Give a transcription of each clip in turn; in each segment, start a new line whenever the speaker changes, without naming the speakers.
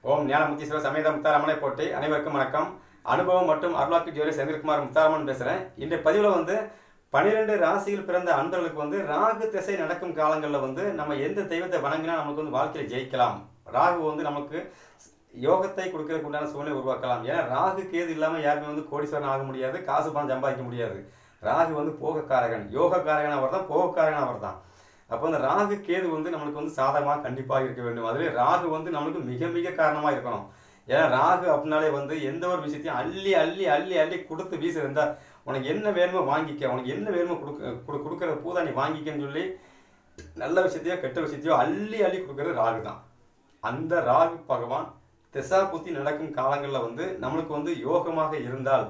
ஓம் ஞானமுத்தீஸ்வர சமேத முத்தாரமனை போட்டி அனைவருக்கும் வணக்கம் அனுபவம் மற்றும் அருளாக்கு ஜோதி செந்தில்குமார் முத்தாரமன் பேசுகிறேன் இன்றைய பதிவில் வந்து பன்னிரெண்டு ராசியில் பிறந்த அன்பர்களுக்கு வந்து ராகு திசை நடக்கும் காலங்களில் வந்து நம்ம எந்த தெய்வத்தை வணங்கினா நமக்கு வந்து வாழ்க்கையில் ஜெயிக்கலாம் ராகு வந்து நமக்கு யோகத்தை கொடுக்கறதுக்கு உண்டான சூழ்நிலை உருவாக்கலாம் ஏன்னா ராகு கேது இல்லாமல் யாருமே வந்து கோடீஸ்வரன் ஆக முடியாது காசு பணம் சம்பாதிக்க முடியாது ராகு வந்து போகக்காரகன் யோகக்காரகன் அவர் தான் போகக்காரகன் அவர் தான் அப்போ அந்த ராகு கேது வந்து நம்மளுக்கு வந்து சாதகமாக கண்டிப்பாக இருக்க வேண்டும் அதுவே ராகு வந்து நம்மளுக்கு மிக மிக காரணமாக இருக்கணும் ஏன்னா ராகு அப்படின்னாலே வந்து எந்த ஒரு விஷயத்தையும் அள்ளி அள்ளி அள்ளி அள்ளி கொடுத்து வீச இருந்தா உனக்கு என்ன வேணுமோ வாங்கிக்க உனக்கு என்ன வேணுமோ கொடுக்க கொடு- கொடுக்கறத பூதா நீ வாங்கிக்கன்னு சொல்லி நல்ல விஷயத்தையோ கெட்ட விஷயத்தையோ அள்ளி அள்ளி கொடுக்கறது ராகு தான் அந்த ராகு பகவான் திசா புத்தி நடக்கும் காலங்களில் வந்து நம்மளுக்கு வந்து யோகமாக இருந்தால்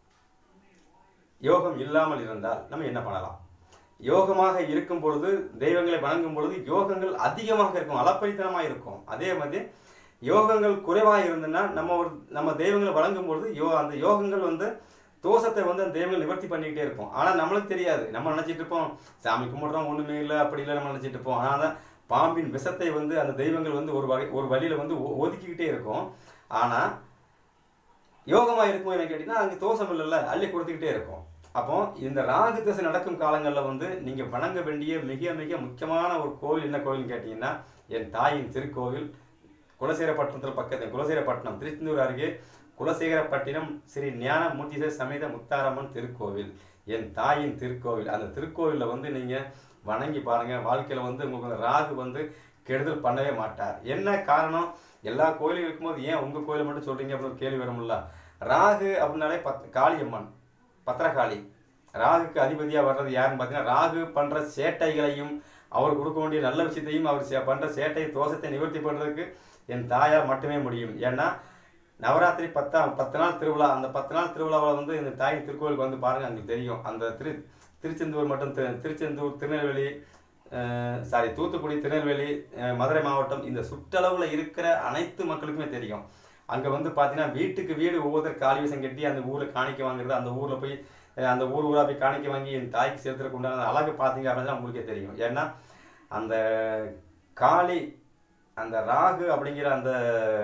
யோகம் இல்லாமல் இருந்தால் நம்ம என்ன பண்ணலாம் யோகமாக இருக்கும் பொழுது தெய்வங்களை வணங்கும் பொழுது யோகங்கள் அதிகமாக இருக்கும் அளப்பரித்தனமாக இருக்கும் அதே மாதிரி யோகங்கள் குறைவாக இருந்ததுன்னா நம்ம ஒரு நம்ம தெய்வங்களை வணங்கும் பொழுது யோ அந்த யோகங்கள் வந்து தோஷத்தை வந்து அந்த தெய்வங்கள் நிவர்த்தி பண்ணிக்கிட்டே இருக்கும் ஆனால் நம்மளுக்கு தெரியாது நம்ம நினச்சிட்டு இருப்போம் சாமி கும்பிட்றோம் ஒன்றுமே இல்லை அப்படி இல்லை நம்ம நினச்சிட்டு இருப்போம் ஆனால் அந்த பாம்பின் விஷத்தை வந்து அந்த தெய்வங்கள் வந்து ஒரு வகை ஒரு வழியில் வந்து ஒ- ஒதுக்கிக்கிட்டே இருக்கும் ஆனால் யோகமா இருக்கும் என்ன கேட்டீங்கன்னா அங்கே தோஷம் இல்லைல்ல அள்ளி கொடுத்துக்கிட்டே இருக்கும் அப்போ இந்த ராகு திசை நடக்கும் காலங்களில் வந்து நீங்க வணங்க வேண்டிய மிக மிக முக்கியமான ஒரு கோவில் என்ன கோவில்னு கேட்டீங்கன்னா என் தாயின் திருக்கோவில் குலசேகரப்பட்டினத்தில் பக்கத்தில் குலசேகரப்பட்டினம் திருச்செந்தூர் அருகே குலசேகரப்பட்டினம் ஸ்ரீ ஞான மூர்த்திசர் சமேத முத்தாரம்மன் திருக்கோவில் என் தாயின் திருக்கோவில் அந்த திருக்கோவிலில் வந்து நீங்க வணங்கி பாருங்க வாழ்க்கையில வந்து உங்களுக்கு அந்த ராகு வந்து கெடுதல் பண்ணவே மாட்டார் என்ன காரணம் எல்லா கோயிலும் இருக்கும்போது ஏன் உங்க கோயிலை மட்டும் சொல்றீங்க அப்படின்னு ஒரு கேள்வி வரும்ல ராகு அப்படின்னாலே பத் காளியம்மன் பத்திரகாளி ராகுக்கு அதிபதியாக வர்றது யாருன்னு பார்த்தீங்கன்னா ராகு பண்ற சேட்டைகளையும் அவர் கொடுக்க வேண்டிய நல்ல விஷயத்தையும் அவர் சே- பண்ற சேட்டை தோஷத்தை நிவர்த்தி பண்றதுக்கு என் தாயார் மட்டுமே முடியும் ஏன்னா நவராத்திரி பத்தாம் பத்து நாள் திருவிழா அந்த பத்து நாள் திருவிழாவில் வந்து இந்த தாயின் திருக்கோயிலுக்கு வந்து பாருங்க அங்களுக்கு தெரியும் அந்த திரு திருச்செந்தூர் மற்றும் திரு- திருச்செந்தூர் திருநெல்வேலி சாரி தூத்துக்குடி திருநெல்வேலி அஹ், மதுரை மாவட்டம் இந்த சுற்றளவில் இருக்கிற அனைத்து மக்களுக்குமே தெரியும் அங்கே வந்து பார்த்தீங்கன்னா வீட்டுக்கு வீடு ஒவ்வொருத்தர் காளி வேஷம் கட்டி அந்த ஊரில் காணிக்க வாங்குறது அந்த ஊரில் போய் அஹ், அந்த ஊர் ஊராக போய் காணிக்க வாங்கி என் தாய்க்கு செலுத்துறதுக்கு உண்டான அழகு பார்த்தீங்க அப்படின்னா உங்களுக்கே தெரியும் ஏன்னா அந்த காளி அந்த ராகு அப்படிங்கிற அந்த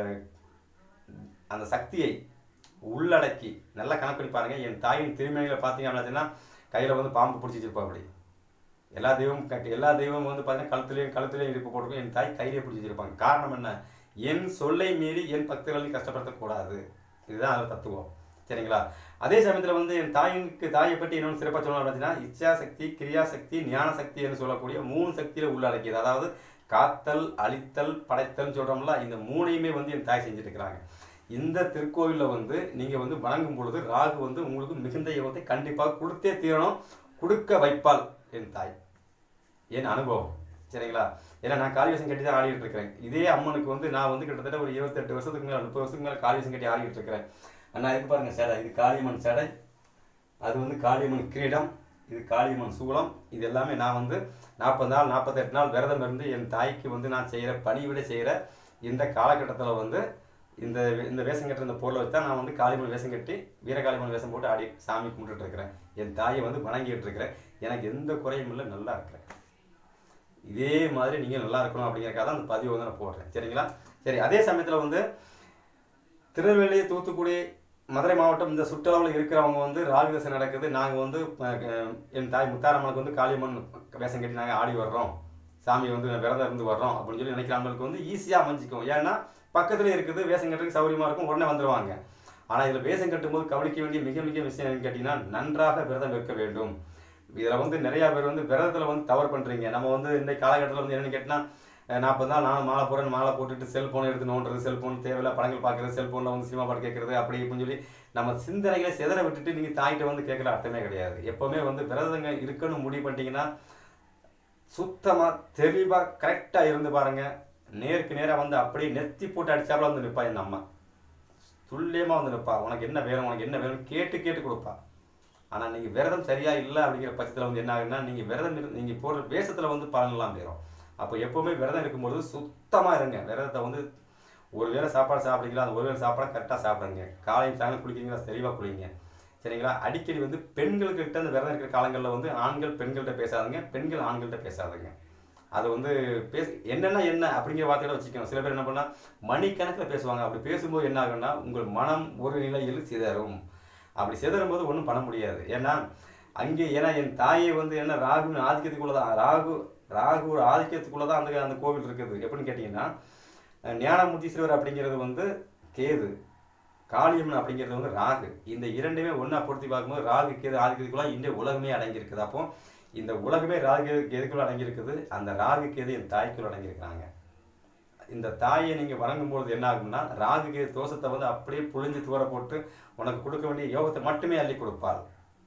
அந்த சக்தியை உள்ளடக்கி நல்லா கணக்கு பண்ணி பாருங்க என் தாயின் திருமணிகளை பார்த்தீங்க அப்படின்னா கையில் வந்து பாம்பு பிடிச்சி வச்சிருப்பா அப்படி எல்லா தெய்வமும் கட்டி எல்லா தெய்வமும் வந்து பார்த்தீங்கன்னா கழுத்துலையும் கழுத்துலையும் இருப்பு போட்டிருக்கும் என் தாய் கையிலே பிடிச்சி வச்சிருப்பாங்க காரணம் என்ன என் சொல்லை மீறி என் பக்தர்களையும் கஷ்டப்படுத்தக்கூடாது இதுதான் அதில் தத்துவம் சரிங்களா அதே சமயத்தில் வந்து என் தாயினுக்கு தாயை பற்றி இன்னொன்று சிறப்பாக சொல்லணும் அப்படின்னா இச்சா சக்தி கிரியா சக்தி ஞான சக்தி என்று சொல்லக்கூடிய மூணு சக்தியில உள்ளடக்கியது அதாவது காத்தல் அழித்தல் படைத்தல் சொல்றோம்ல இந்த மூணையுமே வந்து என் தாய் செஞ்சுட்டு இருக்கிறாங்க இந்த திருக்கோயிலில் வந்து நீங்கள் வந்து வணங்கும் பொழுது ராகு வந்து உங்களுக்கு மிகுந்த யோகத்தை கண்டிப்பாக கொடுத்தே தீரணும் கொடுக்க வைப்பாள் என் தாய் என் அனுபவம் சரிங்களா ஏன்னா நான் காளிவேஷம் கட்டி தான் ஆடிட்டு இருக்கிறேன் இதே அம்மனுக்கு வந்து நான் வந்து கிட்டத்தட்ட ஒரு இருபத்தெட்டு வருஷத்துக்கு மேலே முப்பது வருஷத்துக்கு மேலே காளிவேஷம் கட்டி ஆடிட்டு இருக்கிறேன் அண்ணா இது பாருங்க சடை இது காளியம்மன் சடை அது வந்து காளியம்மன் கிரீடம் இது காளியம்மன் சூளம் இது எல்லாமே நான் வந்து நாற்பது நாள் நாற்பத்தெட்டு நாள் விரதம் இருந்து என் தாய்க்கு வந்து நான் செய்கிற பணிவிட செய்கிற இந்த காலகட்டத்தில் வந்து இந்த இந்த வேஷம் கட்டுற இந்த பொருளை வச்சு தான் நான் வந்து காளியம்மன் வேஷம் கட்டி வீரகாளியம்மன் வேஷம் போட்டு ஆடி சாமி கும்பிட்டுட்டு இருக்கிறேன் என் தாயை வந்து வணங்கிட்டு இருக்கிறேன் எனக்கு எந்த குறையும் இல்லை நல்லா இருக்கிறேன் இதே மாதிரி நீங்கள் நல்லா இருக்கணும் அப்படிங்கிறக்காக தான் அந்த பதிவு வந்து நான் போடுறேன் சரிங்களா சரி அதே சமயத்தில் வந்து திருநெல்வேலி தூத்துக்குடி மதுரை மாவட்டம் இந்த சுற்றளவில் இருக்கிறவங்க வந்து ராகு தசை நடக்குது நாங்கள் வந்து அஹ், என் தாய் முத்தாரம்மனுக்கு வந்து காளியம்மன் வேஷம் கட்டி நாங்கள் ஆடி வர்றோம் சாமி வந்து விரதம் இருந்து வர்றோம் அப்படின்னு சொல்லி நினைக்கிறவங்களுக்கு வந்து ஈஸியாக அமைஞ்சிக்கும் ஏன்னா பக்கத்துல இருக்குது வேஷம் கட்டுறதுக்கு சௌகரியமாக இருக்கும் உடனே வந்துடுவாங்க ஆனால் இதில் வேஷம் கட்டும்போது கவனிக்க வேண்டிய மிக மிக விஷயம் என்னன்னு கேட்டிங்கன்னா நன்றாக விரதம் இருக்க வேண்டும் இதில் வந்து நிறையா பேர் வந்து விரதத்தில் வந்து தவறு பண்ணுறீங்க நம்ம வந்து இந்த காலகட்டத்தில் வந்து என்னென்னு கேட்டிங்கன்னா நாற்பது நாள் நானும் மாலை போகிறேன் மாலை போட்டுட்டு செல்ஃபோன் எடுத்து நோண்டுறது செல்ஃபோன் தேவையில்ல படங்கள் பார்க்குறது செல்ஃபோனில் வந்து சினிமா பாட்டு கேட்குறது அப்படி இப்படின்னு சொல்லி நம்ம சிந்தனைகளை செதற விட்டுட்டு நீங்கள் தாய்கிட்ட வந்து கேட்கல அர்த்தமே கிடையாது எப்போவுமே வந்து விரதங்க இருக்குன்னு முடிவு பண்ணிட்டீங்கன்னா சுத்தமாக தெளிவாக கரெக்டாக இருந்து பாருங்க நேருக்கு நேராக வந்து அப்படியே நெத்தி போட்டு அடிச்சாப்புல வந்து நிற்பா என் அம்மா துல்லியமாக வந்து நிற்பா உனக்கு என்ன வேணும் உனக்கு என்ன வேணும் கேட்டு கேட்டு கொடுப்பா ஆனால் நீங்கள் விரதம் சரியா இல்லை அப்படிங்கிற பட்சத்தில் வந்து என்ன ஆகுதுன்னா நீங்கள் விரதம் இரு நீங்கள் போடுற வேஷத்தில் வந்து பலனெல்லாம் போயிடும் அப்போ எப்போவுமே விரதம் இருக்கும்போது சுத்தமாக இருங்க விரதத்தை வந்து ஒரு வேளை சாப்பாடு சாப்பிடுங்களா அந்த ஒரு வேளை சாப்பாடு கரெக்டாக சாப்பிடுங்க காலையும் சாயங்காலம் குளிக்கிறீங்களா தெளிவாக குளிங்க சரிங்களா அடிக்கடி வந்து பெண்கள்கிட்ட அந்த விரதம் இருக்கிற காலங்களில் வந்து ஆண்கள் பெண்கள்கிட்ட பேசாதுங்க பெண்கள் ஆண்கள்கிட்ட பேசாதுங்க அதை வந்து பேச என்னன்னா என்ன அப்படிங்கிற வார்த்தையோட வச்சுக்கணும் சில பேர் என்ன பண்ணால் மணிக்கணக்கில் பேசுவாங்க அப்படி பேசும்போது என்ன ஆகும்னா உங்கள் மனம் ஒரு நிலையில் சிதறும் அப்படி சிதறும் போது ஒன்றும் பண்ண முடியாது ஏன்னா அங்கே ஏன்னா என் தாயை வந்து என்ன ராகுவின் ஆதிக்கத்துக்குள்ள தான் ராகு ராகு ஆதிக்கத்துக்குள்ள தான் அந்த அந்த கோவில் இருக்குது எப்படின்னு கேட்டிங்கன்னா அஹ் ஞானமூர்த்தீஸ்வரர் அப்படிங்கிறது வந்து கேது காளியம்மன் அப்படிங்கிறது வந்து ராகு இந்த இரண்டுமே ஒன்றா பொருத்தி பார்க்கும்போது ராகு கேது ஆதிக்கத்துக்குள்ள இந்த உலகமே அடங்கியிருக்குது அப்போ இந்த உலகமே ராகு கேதுக்குள்ள அடங்கியிருக்குது அந்த ராகு கேது என் தாய்க்குள்ள அடங்கியிருக்கிறாங்க இந்த தாயை நீங்கள் வணங்கும் பொழுது என்ன ஆகும்னா ராகு கேது தோஷத்தை வந்து அப்படியே புழிஞ்சு தூர போட்டு உனக்கு கொடுக்க வேண்டிய யோகத்தை மட்டுமே அள்ளி கொடுப்பாள்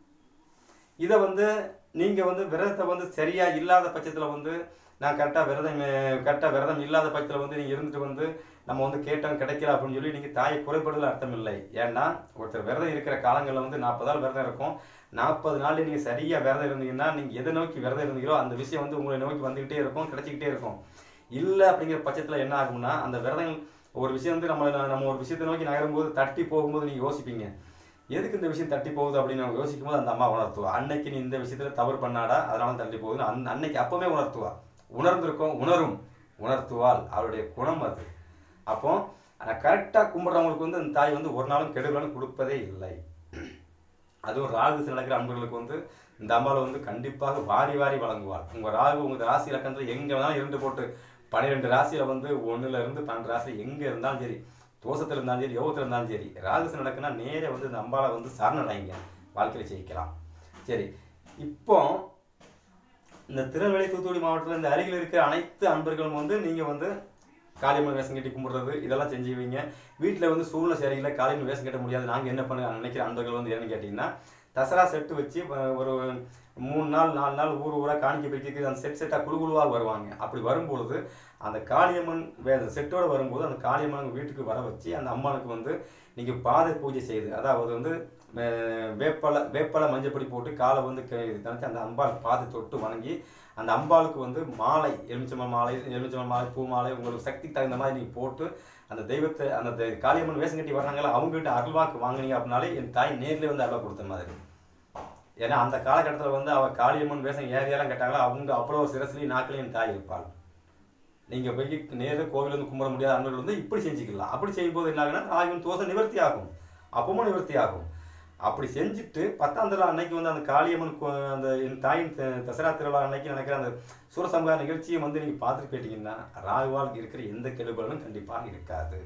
இதை வந்து நீங்கள் வந்து விரதத்தை வந்து சரியாக இல்லாத பட்சத்தில் வந்து நான் கரெக்டாக விரதம் கரெக்டாக விரதம் இல்லாத பட்சத்தில் வந்து நீங்கள் இருந்துட்டு வந்து நம்ம வந்து கேட்டோம் கிடைக்கல அப்படின்னு சொல்லி நீங்கள் தாயை குறைபடுதல் அர்த்தம் இல்லை ஏன்னா ஒருத்தர் விரதம் இருக்கிற காலங்களில் வந்து நாற்பது நாள் விரதம் இருக்கும் நாற்பது நாள் நீங்கள் சரியாக விரதம் இருந்தீங்கன்னா நீங்கள் எதை நோக்கி விரதம் இருந்தீங்களோ அந்த விஷயம் வந்து உங்களை நோக்கி வந்துக்கிட்டே இருக்கும் கிடைச்சிக்கிட்டே இருக்கும் இல்லை அப்படிங்கிற பட்சத்தில் என்ன ஆகும்னா அந்த விரதம் ஒரு விஷயம் வந்து நம்ம நம்ம ஒரு விஷயத்தை நோக்கி நகரும்போது தட்டி போகும்போது நீங்கள் யோசிப்பீங்க எதுக்கு இந்த விஷயம் தட்டி போகுது அப்படின்னு நம்ம யோசிக்கும் போது அந்த அம்மா உணர்த்துவா அன்னைக்கு நீ இந்த விஷயத்துல தவறு பண்ணாடா அதனால தள்ளி போகுதுன்னு அந்த அன்னைக்கு அப்பவே உணர்த்துவா உணர்ந்திருக்கோம் உணரும் உணர்த்துவாள் அவருடைய குணம் அது அப்போ கரெக்டாக கும்பிட்றவங்களுக்கு வந்து அந்த தாய் வந்து ஒரு நாளும் கெடுதலும் கொடுப்பதே இல்லை அதுவும் ராகு நடக்கிற அன்பர்களுக்கு வந்து இந்த அம்பாவை வந்து கண்டிப்பாக வாரி வாரி வழங்குவாள் உங்கள் ராகு உங்கள் ராசி இலக்கணத்தில் எங்கே வேணாலும் இருந்து போட்டு பன்னிரெண்டு ராசியில் வந்து ஒன்றுல இருந்து பன்னெண்டு ராசி எங்கே இருந்தாலும் சரி தோஷத்தில் இருந்தாலும் சரி யோகத்தில் இருந்தாலும் சரி ராகுசு நடக்குன்னா நேரே வந்து இந்த அம்பாவை வந்து சரணடைங்க வாழ்க்கையில் ஜெயிக்கலாம் சரி இப்போ இந்த திருநெல்வேலி தூத்துக்குடி மாவட்டத்தில் இந்த அருகில் இருக்கிற அனைத்து அன்பர்களும் வந்து நீங்கள் வந்து காளியம்மன் வேஷம் கட்டி கும்பிடுறது இதெல்லாம் செஞ்சுவீங்க வீட்டில் வந்து சூழ்நிலை சரியில்லை காளியம்மன் வேஷம் கட்ட முடியாது நாங்கள் என்ன பண்ண நினைக்கிற அன்பர்கள் வந்து என்னன்னு கேட்டிங்கன்னா தசரா செட்டு வச்சு அஹ், ஒரு மூணு நாள் நாலு நாள் ஊர் ஊராக காணிக்க வைக்கிறதுக்கு அந்த செட் செட்டாக குழு குழுவாக வருவாங்க அப்படி வரும்பொழுது அந்த காளியம்மன் வே அந்த செட்டோட வரும்போது அந்த காளியம்மன் வீட்டுக்கு வர வச்சு அந்த அம்மனுக்கு வந்து நீங்கள் பாதை பூஜை செய்து அதாவது வந்து அஹ், வேப்பலை வேப்பலை மஞ்சப்பொடி போட்டு காலை வந்து நினச்சி அந்த அம்பாள் பாதை தொட்டு வணங்கி அந்த அம்பாளுக்கு வந்து மாலை எலுமிச்சம்பழம் மாலை எலுமிச்சம்பழம் மாலை பூ மாலை உங்களுக்கு சக்திக்கு தகுந்த மாதிரி நீங்கள் போட்டு அந்த தெய்வத்தை அந்த தெ- காளியம்மன் வேஷம் கட்டி வர்றாங்களா அவங்ககிட்ட அருள்வாக்கு வாங்குனீங்க அப்படின்னாலே என் தாய் நேர்லேயே வந்து அருளா கொடுத்த மாதிரி ஏன்னா அந்த காலகட்டத்தில் வந்து அவள் காளியம்மன் வேஷம் ஏரியாலாம் கேட்டாங்களா அவங்க அவ்வளோ சிரஸ்லையும் நாட்களையும் என் தாய் இருப்பாள் நீங்கள் போய் நேரில் கோவில் வந்து கும்பிட முடியாத அன்பர்கள் வந்து இப்படி செஞ்சுக்கலாம் அப்படி செய்யும்போது என்ன ஆகுனா ராகியின் தோசை நிவர்த்தி ஆகும் அப்பவும் நிவர்த்தி ஆகும் அப்படி செஞ்சுட்டு பத்தாம் திருவிழா அன்னைக்கு வந்து அந்த காளியம்மன் கோ- அந்த என் தாயின் த- தசரா திருவிழா அன்னைக்கு நடக்கிற அந்த சூரசம்ஹார நிகழ்ச்சியை வந்து நீங்கள் பார்த்துட்டு போயிட்டீங்கன்னா ராகுவால் இருக்கிற எந்த கெடுபலனும் கண்டிப்பாக இருக்காது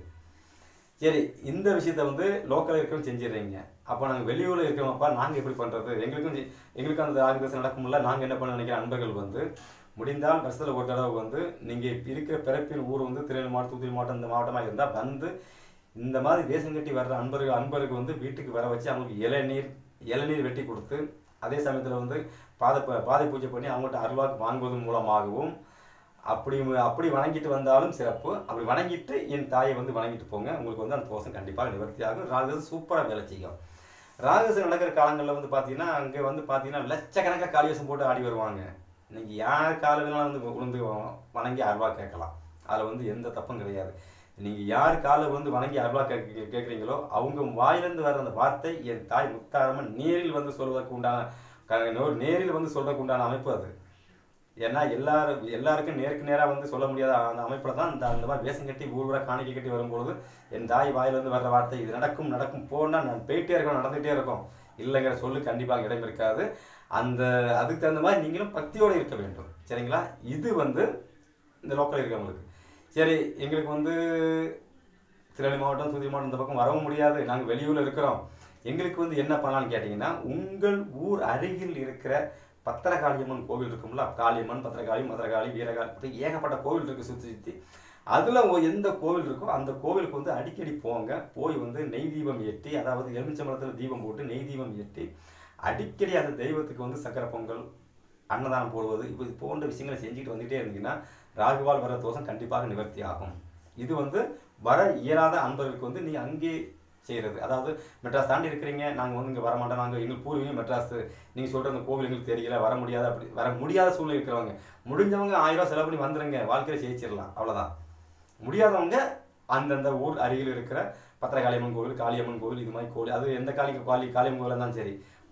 சரி இந்த விஷயத்த வந்து லோக்கலில் இருக்கிறவங்க செஞ்சிடுறீங்க அப்போ நாங்கள் வெளியூரில் இருக்கிறோம்ப்பா நாங்கள் எப்படி பண்ணுறது எங்களுக்கும் செ- எங்களுக்கும் அந்த ராகு தசை நடக்கும்ல நாங்கள் என்ன பண்ண நினைக்கிற அன்பர்கள் வந்து முடிந்தால் வருஷத்தில் ஒரு தடவை வந்து நீங்கள் இருக்கிற பிறப்பின் ஊர் வந்து திருநெல்வேலி மாவட்டம் தூத்துக்குடி மாவட்டம் இந்த மாவட்டமாக இருந்தால் வந்து இந்த மாதிரி வேஷம் கட்டி வர்ற அன்பர்கள் அன்பருக்கு வந்து வீட்டுக்கு வர வச்சு அவங்களுக்கு இளநீர் இளநீர் வெட்டி கொடுத்து அதே சமயத்தில் வந்து பாத பாதை பூஜை பண்ணி அவங்கள்ட்ட அருள்வாக்கு வாங்குவதன் மூலமாகவும் அப்படி அப்படி வணங்கிட்டு வந்தாலும் சிறப்பு அப்படி வணங்கிட்டு என் தாயை வந்து வணங்கிட்டு போங்க உங்களுக்கு வந்து அந்த தோஷம் கண்டிப்பாக நிவர்த்தி ஆகும் ராகுதசம் சூப்பராக வேலை செய்யும் ராகுதசம் நடக்கிற காலங்களில் வந்து பார்த்தீங்கன்னா அங்கே வந்து பார்த்தீங்கன்னா லட்சக்கணக்காக காளிவேஷம் போட்டு ஆடி வருவாங்க நீங்கள் யார் கால வேணாலும் வந்து விழுந்து வணங்கி அருவா கேட்கலாம் அதில் வந்து எந்த தப்பும் கிடையாது நீங்கள் யார் காலை வந்து வணங்கி அருவா கேட்க கேட்குறீங்களோ அவங்க வாயிலிருந்து வர அந்த வார்த்தை என் தாய் முத்தாரம்மன் நேரில் வந்து சொல்வதற்கு உண்டான க- நோ- நேரில் வந்து சொல்றதுக்கு உண்டான அமைப்பு அது ஏன்னா எல்லாரும் எல்லாருக்கும் நேருக்கு நேராக வந்து சொல்ல முடியாத அந்த அமைப்பில் தான் இந்த அந்த மாதிரி வேஷம் கட்டி ஊர் ஊரா காணிக்கை கட்டி வரும்பொழுது என் தாய் வாயில இருந்து வர்ற வார்த்தை இது நடக்கும் நடக்கும் போனால் நான் போயிட்டே இருக்கோம் நடந்துகிட்டே இருக்கும் இல்லைங்கிற சொல்லு கண்டிப்பாக இடம் இருக்காது அந்த அதுக்கு தகுந்த மாதிரி நீங்களும் பக்தியோடு இருக்க வேண்டும் சரிங்களா இது வந்து இந்த லோக்கல் இருக்கிறவங்களுக்கு சரி எங்களுக்கு வந்து திருநெல்வேலி மாவட்டம் தூத்துக்குடி மாவட்டம் இந்த பக்கம் வரவும் முடியாது நாங்கள் வெளியூரில் இருக்கிறோம் எங்களுக்கு வந்து என்ன பண்ணலாம்னு கேட்டிங்கன்னா உங்கள் ஊர் அருகில் இருக்கிற பத்திரகாளியம்மன் கோவில் இருக்கும்ல காளியம்மன் பத்திரகாளி மதுரகாளி வீரகாளி இப்படி ஏகப்பட்ட கோவில் இருக்குது சுற்றி சுற்றி அதில் எந்த கோவில் இருக்கோ அந்த கோவிலுக்கு வந்து அடிக்கடி போங்க போய் வந்து நெய் தீபம் ஏற்றி அதாவது எலுமிச்சம்பழத்தில் தீபம் போட்டு நெய் தீபம் ஏற்றி அடிக்கடி அந்த தெய்வத்துக்கு வந்து சக்கரை பொங்கல் அன்னதானம் போடுவது இப்போ இது போன்ற விஷயங்களை செஞ்சுட்டு வந்துகிட்டே இருந்தீங்கன்னா ராகுவால் வர தோஷம் கண்டிப்பாக நிவர்த்தி ஆகும் இது வந்து வர இயலாத அன்பர்களுக்கு வந்து நீ அங்கே செய்கிறது அதாவது மெட்ராஸ் தாண்டி இருக்கிறீங்க நாங்கள் வந்து இங்கே வர மாட்டோம் நாங்கள் எங்களுக்கு பூர்வீகம் மெட்ராஸ் நீங்கள் சொல்கிற அந்த கோவில் எங்களுக்கு தெரியல வர முடியாத அப்படி வர முடியாத சூழ்நிலை இருக்கிறவங்க முடிஞ்சவங்க ஆயிரம் ரூபாய் செலவு பண்ணி வந்துருங்க வாழ்க்கையில் ஜெயிச்சிடலாம் அவ்வளோதான் முடியாதவங்க அந்தந்த ஊர் அருகில் இருக்கிற பத்திரகாளியம்மன் கோவில் காளியம்மன் கோவில் இது மாதிரி கோவில் அது எந்த காளி காளி காளியம்மன் கோவிலாக இருந்தாலும் சரி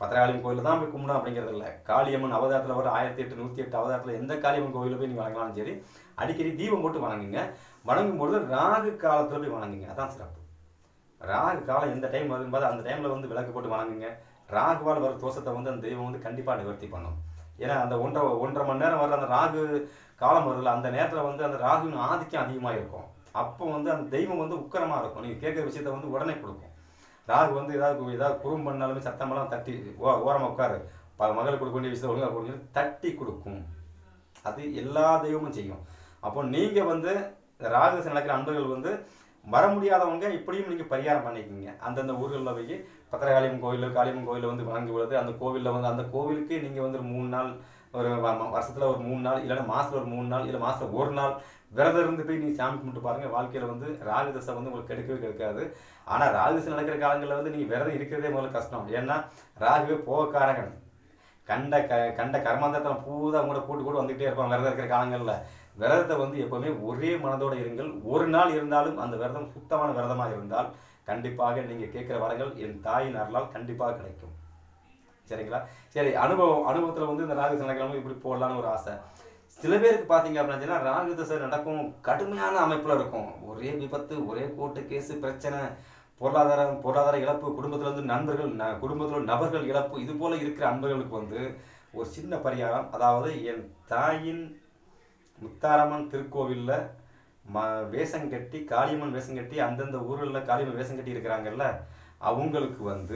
பத்திரகாளியம்மன் கோயிலில் தான் போய் கும்பிடணும் அப்படிங்கிறது இல்லை காளியம்மன் அவதாரத்தில் வர ஆயிரத்தி எட்டு நூற்றி எட்டு அவதாரத்தில் எந்த காளியம்மன் கோயிலில் போய் நீங்கள் வணங்கினாலும் சரி அடிக்கடி தீபம் போட்டு வணங்குங்க வணங்கும் பொழுது ராகு காலத்தில் போய் வணங்குங்க அதான் சிறப்பு ராகு காலம் எந்த டைம் வருதுன்னு பார்த்து அந்த டைமில் வந்து விளக்கு போட்டு வணங்குங்க ராகுவால் வர தோஷத்தை வந்து அந்த தெய்வம் வந்து கண்டிப்பாக நிவர்த்தி பண்ணும் ஏன்னா அந்த ஒன்றரை ஒன்றரை மணி நேரம் வர அந்த ராகு காலம் வருதுல அந்த நேரத்தில் வந்து அந்த ராகுவின் ஆதிக்கம் அதிகமாக இருக்கும் அப்போ வந்து அந்த தெய்வம் வந்து உக்கரமாக இருக்கும் நீங்கள் கேட்குற விஷயத்த வந்து உடனே கொடுக்கும் ராகு வந்து ஏதாவது ஏதாவது குறும் பண்ணாலுமே சத்தமெல்லாம் தட்டி ஓ ஓரமாக உட்காரு ப மகளுக்கு கொடுக்க வேண்டிய விஷயத்தை ஒழுங்காக கொடுங்க தட்டி கொடுக்கும் அது எல்லா தெய்வமும் செய்யும் அப்போ நீங்கள் வந்து ராகுசம் நடக்கிற அன்பர்கள் வந்து வர முடியாதவங்க இப்படியும் நீங்கள் பரிகாரம் பண்ணிக்கோங்க அந்தந்த ஊர்களில் போய் பத்திரகாளியம்மன் கோயில் காளியம்மன் கோயிலில் வந்து வணங்கி உள்ளது அந்த கோவிலில் வந்து அந்த கோவிலுக்கு நீங்கள் வந்து ஒரு மூணு நாள் ஒரு வருஷத்தில் ஒரு மூணு நாள் இல்லைன்னா மாதத்தில் ஒரு மூணு நாள் இல்லை மாதத்தில் ஒரு நாள் விரதம் இருந்து போய் நீங்கள் சாமி கும்பிட்டு பாருங்கள் வாழ்க்கையில் வந்து ராகு தசை வந்து உங்களுக்கு கெடுக்கவே கெடுக்காது ஆனால் ராகு தசை நடக்கிற காலங்களில் வந்து நீங்கள் விரதம் இருக்கிறதே முதல்ல கஷ்டம் ஏன்னா ராகுவே போகக்காரகன் கண்ட க கண்ட கர்மாந்தத்தில் பூதா கூட கூட்டு கூட வந்துகிட்டே இருப்பான் விரதம் இருக்கிற காலங்களில் விரதத்தை வந்து எப்போவுமே ஒரே மனதோடு இருங்கள் ஒரு நாள் இருந்தாலும் அந்த விரதம் சுத்தமான விரதமாக இருந்தால் கண்டிப்பாக நீங்கள் கேட்குற வரங்கள் என் தாயின் அருளால் கண்டிப்பாக கிடைக்கும் சரிங்களா சரி அனுபவம் அனுபவத்தில் வந்து இந்த ராகு சனக்கிழமை இப்படி போடலான்னு ஒரு ஆசை சில பேருக்கு பார்த்தீங்க அப்படின்னா ராகு தசை நடக்கும் கடுமையான அமைப்பில் இருக்கும் ஒரே விபத்து ஒரே கோர்ட்டு கேஸு பிரச்சனை பொருளாதாரம் பொருளாதார இழப்பு குடும்பத்தில் வந்து நண்பர்கள் ந குடும்பத்தில் நபர்கள் இழப்பு இது போல இருக்கிற அன்பர்களுக்கு வந்து ஒரு சின்ன பரிகாரம் அதாவது என் தாயின் முத்தாரம்மன் திருக்கோவிலில் ம வேஷம் கட்டி காளியம்மன் வேஷம் கட்டி அந்தந்த ஊர்களில் காளியம்மன் வேஷம் கட்டி இருக்கிறாங்கல்ல அவங்களுக்கு வந்து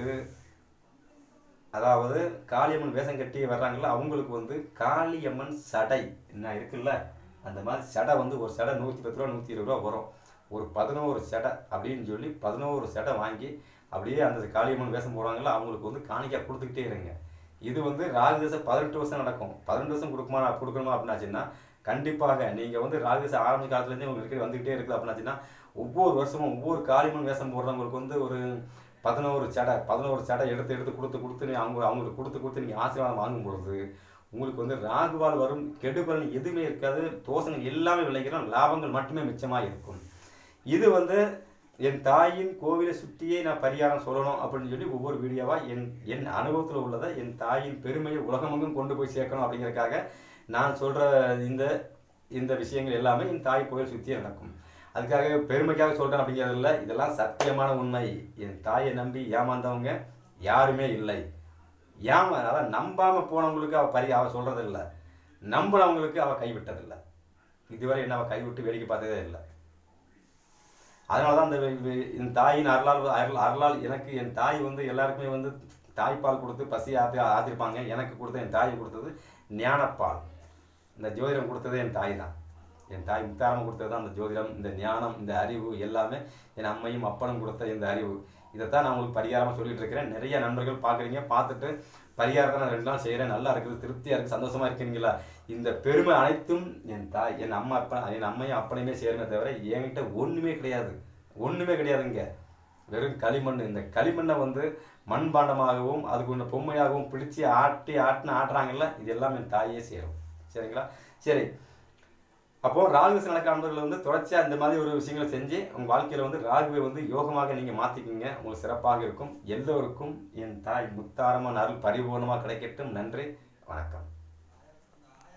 அதாவது காளியம்மன் வேஷம் கட்டி வர்றாங்கல்ல அவங்களுக்கு வந்து காளியம்மன் சடை என்ன இருக்குல்ல அந்த மாதிரி சடை வந்து ஒரு சடை நூற்றி பத்து ரூபா நூற்றி இருபது ரூபா வரும் ஒரு பதினோரு சடை அப்படின்னு சொல்லி பதினோரு சடை வாங்கி அப்படியே அந்த காளியம்மன் வேஷம் போடுறாங்கல்ல அவங்களுக்கு வந்து காணிக்கா கொடுத்துக்கிட்டே இருங்க இது வந்து ராகுதேசம் பதினெட்டு வருஷம் நடக்கும் பதினெட்டு வருஷம் கொடுக்குமா கொடுக்கணுமா அப்படின்னாச்சுன்னா கண்டிப்பாக நீங்கள் வந்து ராகுதேசம் ஆரம்ப காலத்துலேருந்தே உங்களுக்கு வந்துக்கிட்டே இருக்குது அப்படின்னாச்சுன்னா ஒவ்வொரு வருஷமும் ஒவ்வொரு காளியம்மன் வேஷம் போடுறவங்களுக்கு வந்து ஒரு பதினோரு சடை பதினோரு சடை எடுத்து எடுத்து கொடுத்து கொடுத்து நீ அவங்க அவங்களுக்கு கொடுத்து கொடுத்து நீங்கள் ஆசீர்வாதம் வாங்கும் பொழுது உங்களுக்கு வந்து ராகுவால் வரும் கெடுபலன் எதுவுமே இருக்காது தோசங்கள் எல்லாமே விளைக்கிறோம் லாபங்கள் மட்டுமே மிச்சமாக இருக்கும் இது வந்து என் தாயின் கோவிலை சுற்றியே நான் பரிகாரம் சொல்லணும் அப்படின்னு சொல்லி ஒவ்வொரு வீடியோவாக என் என் அனுபவத்தில் உள்ளதை என் தாயின் பெருமையை உலகமெங்கும் கொண்டு போய் சேர்க்கணும் அப்படிங்கிறதுக்காக நான் சொல்கிற இந்த இந்த விஷயங்கள் எல்லாமே என் தாய் கோவில் சுற்றியே நடக்கும் அதுக்காக பெருமைக்காக சொல்கிறேன் அப்படிங்கிறது இல்லை இதெல்லாம் சத்தியமான உண்மை என் தாயை நம்பி ஏமாந்தவங்க யாருமே இல்லை ஏமா அதான் நம்பாமல் போனவங்களுக்கு அவள் பரி அவள் சொல்கிறது இல்லை நம்பினவங்களுக்கு அவள் கைவிட்டதில்லை இதுவரை என்ன அவள் கைவிட்டு வேடிக்கை பார்த்ததே இல்லை அதனால தான் இந்த வி- வி- என் தாயின் அருளால் அருள் அருளால் எனக்கு என் தாய் வந்து எல்லாருக்குமே வந்து தாய்ப்பால் கொடுத்து பசி ஆத்தி ஆத்திருப்பாங்க எனக்கு கொடுத்த என் தாய் கொடுத்தது ஞானப்பால் இந்த ஜோதிடம் கொடுத்ததே என் தாய் தான் என் தாய் முத்தாரம் கொடுத்தது தான் அந்த ஜோதிடம் இந்த ஞானம் இந்த அறிவு எல்லாமே என் அம்மையும் அப்பனும் கொடுத்த இந்த அறிவு இதைத்தான் நான் உங்களுக்கு பரிகாரமாக சொல்லிட்டு இருக்கிறேன் நிறைய நண்பர்கள் பார்க்குறீங்க பார்த்துட்டு பரிகாரத்தை நான் ரெண்டு நாள் செய்கிறேன் நல்லா இருக்குது திருப்தியாக இருக்குது சந்தோஷமாக இருக்கிறீங்களா இந்த பெருமை அனைத்தும் என் தாய் என் அம்மா அப்பா என் அம்மையும் அப்பனையுமே சேருமே தவிர என்கிட்ட ஒன்றுமே கிடையாது ஒன்றுமே கிடையாதுங்க வெறும் களிமண் இந்த களிமண்ணை வந்து மண்பாண்டமாகவும் அதுக்கு ஒன்று பொம்மையாகவும் பிடிச்சி ஆட்டி ஆட்டின ஆட்டுறாங்கல்ல இது எல்லாம் என் தாயே சேரும் சரிங்களா சரி அப்போ ராகுசு நடக்க அன்பர்கள் வந்து தொடர்ச்சியாக இந்த மாதிரி ஒரு விஷயங்களை செஞ்சு உங்கள் வாழ்க்கையில் வந்து ராகுவை வந்து யோகமாக நீங்கள் மாற்றிக்கிங்க உங்களுக்கு சிறப்பாக இருக்கும் எல்லோருக்கும் என் தாய் முத்தாரமான அருள் பரிபூர்ணமாக கிடைக்கட்டும் நன்றி வணக்கம்